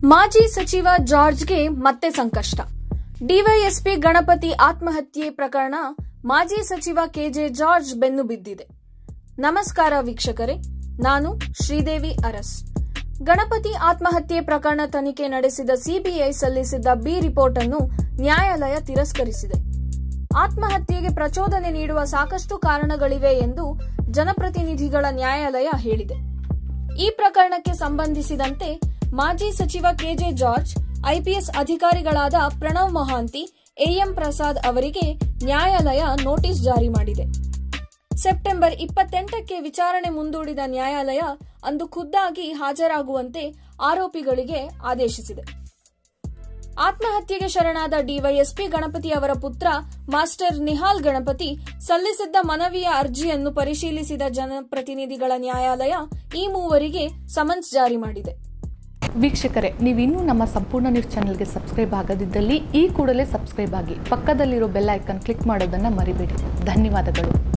ಮಾಜಿ ಸಚಿವ ಜಾರ್ಜ್ಗೆ ಮತ್ತೆ ಸಂಕಷ್ಟ ಡಿವೈಎಸ್ಪಿ ಗಣಪತಿ ಆತ್ಮಹತ್ಯೆ ಪ್ರಕರಣ ಮಾಜಿ ಸಚಿವ ಕೆಜೆ ಜಾರ್ಜ್ ಬೆನ್ನು ಬಿದ್ದಿದೆ ನಮಸ್ಕಾರ ವೀಕ್ಷಕರೇ ನಾನು ಶ್ರೀದೇವಿ ಅರಸ್ ಗಣಪತಿ ಆತ್ಮಹತ್ಯೆ ಪ್ರಕರಣ ತನಿಖೆ ನಡೆಸಿದ ಸಿಬಿಐ ಸಲ್ಲಿಸಿದ್ದ ಬಿ ರಿಪೋರ್ಟ್ ಅನ್ನು ನ್ಯಾಯಾಲಯ ತಿರಸ್ಕರಿಸಿದೆ ಆತ್ಮಹತ್ಯೆಗೆ ಪ್ರಚೋದನೆ ನೀಡುವ ಸಾಕಷ್ಟು ಕಾರಣಗಳಿವೆ ಎಂದು ಜನಪ್ರತಿನಿಧಿಗಳ ನ್ಯಾಯಾಲಯ ಹೇಳಿದೆ ಈ ಪ್ರಕರಣಕ್ಕೆ ಸಂಬಂಧಿಸಿದಂತೆ ಮಾಜಿ ಸಚಿವ ಕೆಜೆ ಜಾರ್ಜ್ ಐಪಿಎಸ್ ಅಧಿಕಾರಿಗಳಾದ ಪ್ರಣವ್ ಮೊಹಾಂತಿ ಎಎಂ ಪ್ರಸಾದ್ ಅವರಿಗೆ ನ್ಯಾಯಾಲಯ ನೋಟಿಸ್ ಜಾರಿ ಮಾಡಿದೆ ಸೆಪ್ಟೆಂಬರ್ ಇಪ್ಪತ್ತೆಂಟಕ್ಕೆ ವಿಚಾರಣೆ ಮುಂದೂಡಿದ ನ್ಯಾಯಾಲಯ ಅಂದು ಖುದ್ದಾಗಿ ಹಾಜರಾಗುವಂತೆ ಆರೋಪಿಗಳಿಗೆ ಆದೇಶಿಸಿದೆ ಆತ್ಮಹತ್ಯೆಗೆ ಶರಣಾದ ಡಿವೈಎಸ್ಪಿ ಗಣಪತಿ ಅವರ ಪುತ್ರ ಮಾಸ್ಟರ್ ನಿಹಾಲ್ ಗಣಪತಿ ಸಲ್ಲಿಸಿದ್ದ ಮನವಿಯ ಅರ್ಜಿಯನ್ನು ಪರಿಶೀಲಿಸಿದ ಜನಪ್ರತಿನಿಧಿಗಳ ನ್ಯಾಯಾಲಯ ಈ ಮೂವರಿಗೆ ಸಮನ್ಸ್ ಜಾರಿ ಮಾಡಿದೆ ವೀಕ್ಷಕರೇ ನೀವಿನ್ನೂ ನಮ್ಮ ಸಂಪೂರ್ಣ ನ್ಯೂಸ್ ಚಾನೆಲ್ಗೆ ಸಬ್ಸ್ಕ್ರೈಬ್ ಆಗದಿದ್ದಲ್ಲಿ ಈ ಕೂಡಲೇ ಸಬ್ಸ್ಕ್ರೈಬ್ ಆಗಿ ಪಕ್ಕದಲ್ಲಿರೋ ಬೆಲ್ ಐಕನ್ ಕ್ಲಿಕ್ ಮಾಡೋದನ್ನು ಮರಿಬೇಡಿ ಧನ್ಯವಾದಗಳು